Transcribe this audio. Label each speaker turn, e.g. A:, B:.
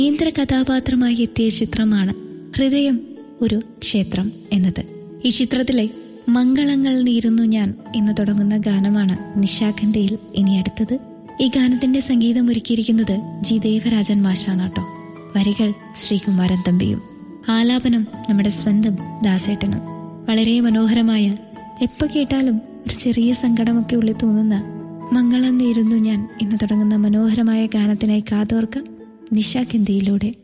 A: കേന്ദ്ര കഥാപാത്രമായി എത്തിയ ചിത്രമാണ് ഹൃദയം ഒരു ക്ഷേത്രം എന്നത് ഈ ചിത്രത്തിലെ മംഗളങ്ങൾ നീരുന്നു ഞാൻ എന്ന് തുടങ്ങുന്ന ഗാനമാണ് നിശാഖന്റയിൽ ഇനി അടുത്തത് ഈ ഗാനത്തിന്റെ സംഗീതം ഒരുക്കിയിരിക്കുന്നത് ജി ദേവരാജൻ മാഷാണ് കേട്ടോ വരികൾ ശ്രീകുമാരൻ തമ്പിയും ആലാപനം നമ്മുടെ സ്വന്തം ദാസേട്ടനും വളരെ മനോഹരമായ എപ്പോ കേട്ടാലും ഒരു ചെറിയ സങ്കടമൊക്കെ ഉള്ളിൽ തോന്നുന്ന മംഗളം നേരുന്നു ഞാൻ എന്ന് തുടങ്ങുന്ന മനോഹരമായ ഗാനത്തിനായി കാതോർക്കാം നിശാഖന്തിയിലൂടെ